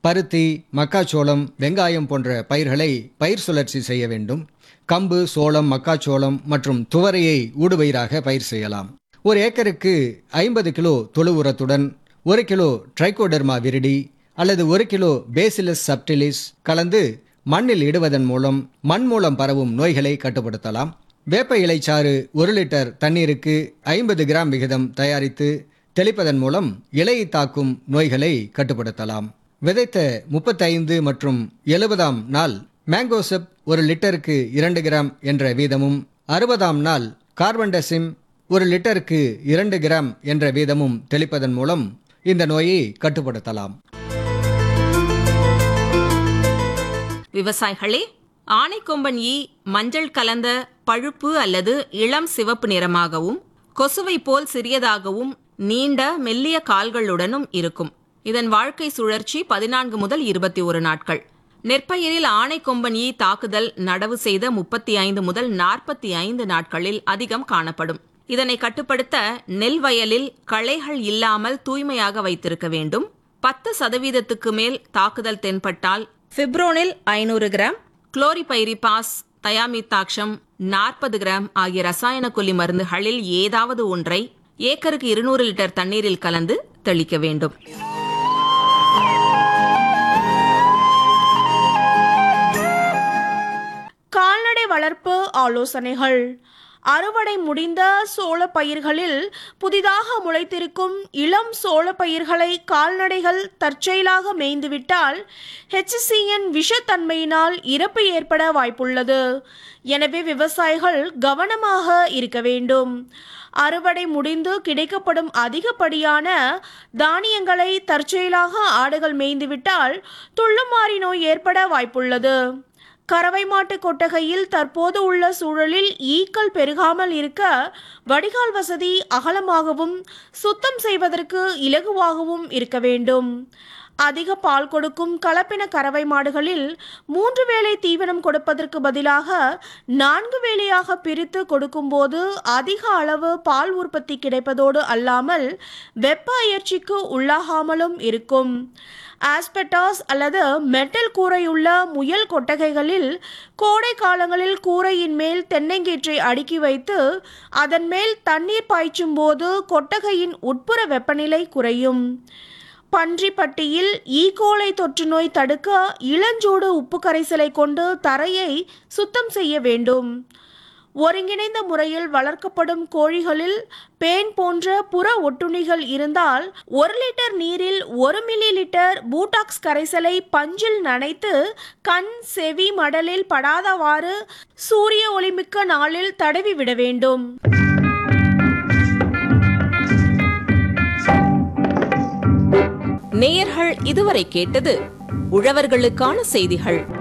பருத்தி மக்காச்சோளம் வெங்காயம் போன்ற பயிர்களை பயிர் சுழற்சி செய்ய வேண்டும் கம்பு சோளம் மக்காச்சோளம் மற்றும் துவரையை ஊடுபயிராக பயிர் செய்யலாம் ஒரு ஏக்கருக்கு ஐம்பது கிலோ தொழு உரத்துடன் ஒரு கிலோ ட்ரைகோடெர்மா விரிடி அல்லது ஒரு கிலோ பேசிலஸ் சப்டிலிஸ் கலந்து மண்ணில் இடுவதன் மூலம் மண் மூலம் பரவும் நோய்களை கட்டுப்படுத்தலாம் வேப்ப இலைச்சாறு ஒரு லிட்டர் தண்ணீருக்கு ஐம்பது கிராம் விகிதம் தயாரித்து தெளிப்பதன் மூலம் இலையை தாக்கும் நோய்களை கட்டுப்படுத்தலாம் விதைத்த முப்பத்தைந்து மற்றும் எழுபதாம் நாள் மேங்கோசெப் ஒரு லிட்டருக்கு இரண்டு கிராம் என்ற வீதமும் அறுபதாம் நாள் கார்பன்டசிம் ஒரு லிட்டருக்கு இரண்டு கிராம் என்ற வீதமும் தெளிப்பதன் மூலம் இந்த நோயை கட்டுப்படுத்தலாம் விவசாயிகளே ஆனைக்கொம்பன் ஈ மஞ்சள் கலந்த பழுப்பு அல்லது இளம் சிவப்பு நிறமாகவும் கொசுவை போல் சிறியதாகவும் நீண்ட மெல்லிய கால்களுடனும் இருக்கும் இதன் வாழ்க்கை சுழற்சி பதினான்கு முதல் இருபத்தி ஒரு நாட்கள் நெற்பயிரில் ஆனைக்கொம்பன் ஈ தாக்குதல் நடவு செய்த முப்பத்தி ஐந்து முதல் நாற்பத்தி ஐந்து நாட்களில் அதிகம் காணப்படும் இதனை கட்டுப்படுத்த நெல் வயலில் களைகள் இல்லாமல் தூய்மையாக வைத்திருக்க வேண்டும் பத்து சதவீதத்துக்கு மேல் தாக்குதல் தென்பட்டால் பிப்ரோனில் ஐநூறு கிராம் குளோரிபைரிபாஸ் தயாமித்தாக்ஷம் நாற்பது கிராம் ஆகிய ரசாயன கொல்லி மருந்துகளில் ஏதாவது ஒன்றை ஏக்கருக்கு இருநூறு லிட்டர் தண்ணீரில் கலந்து தெளிக்க வேண்டும் கால்நடை வளர்ப்பு ஆலோசனைகள் அறுவடை முடிந்த சோள பயிர்களில் புதிதாக முளைத்திருக்கும் இளம் சோள பயிர்களை கால்நடைகள் தற்செயலாக மேய்ந்துவிட்டால் ஹெச்சிசியின் விஷத்தன்மையினால் இறப்பு ஏற்பட வாய்ப்புள்ளது எனவே விவசாயிகள் கவனமாக இருக்க வேண்டும் அறுவடை முடிந்து கிடைக்கப்படும் அதிகப்படியான தானியங்களை தற்செயலாக ஆடுகள் மேய்ந்துவிட்டால் துள்ளுமாறி நோய் ஏற்பட வாய்ப்புள்ளது கறவை மாட்டு கொட்டகையில் தற்போது உள்ள சூழலில் ஈக்கள் பெருகாமல் இருக்க வடிகால் வசதி அகலமாகவும் சுத்தம் செய்வதற்கு இலகுவாகவும் இருக்க வேண்டும் அதிக பால் கொடுக்கும் கலப்பின கறவை மாடுகளில் மூன்று வேளை தீவனம் கொடுப்பதற்கு பதிலாக நான்கு வேளையாக பிரித்து கொடுக்கும்போது அதிக அளவு பால் உற்பத்தி கிடைப்பதோடு அல்லாமல் வெப்ப அயற்சிக்கு உள்ளாகாமலும் இருக்கும் ஆஸ்பெட்டாஸ் அல்லது மெட்டல் கூரையுள்ள முயல் கொட்டகைகளில் கோடை காலங்களில் கூரையின் மேல் தென்னங்கீற்றை அடுக்கி வைத்து அதன் மேல் தண்ணீர் பாய்ச்சும் போது கொட்டகையின் உட்புற வெப்பநிலை குறையும் பன்றிப்பட்டியில் ஈகோலை தொற்று நோய் தடுக்க இளஞ்சூடு உப்பு கரைசலை கொண்டு தரையை சுத்தம் செய்ய வேண்டும் ஒருங்கிணைந்த முறையில் வளர்க்கப்படும் கோழிகளில் பேன் போன்ற புற ஒட்டுண்ணிகள் இருந்தால் ஒரு லிட்டர் நீரில் ஒரு மில்லி லிட்டர் பூட்டாக்ஸ் கரைசலை பஞ்சில் நனைத்து கண் செவி மடலில் படாதவாறு சூரிய ஒளிமிக்க நாளில் தடவி விட வேண்டும் நேயர்கள் இதுவரை கேட்டது உழவர்களுக்கான செய்திகள்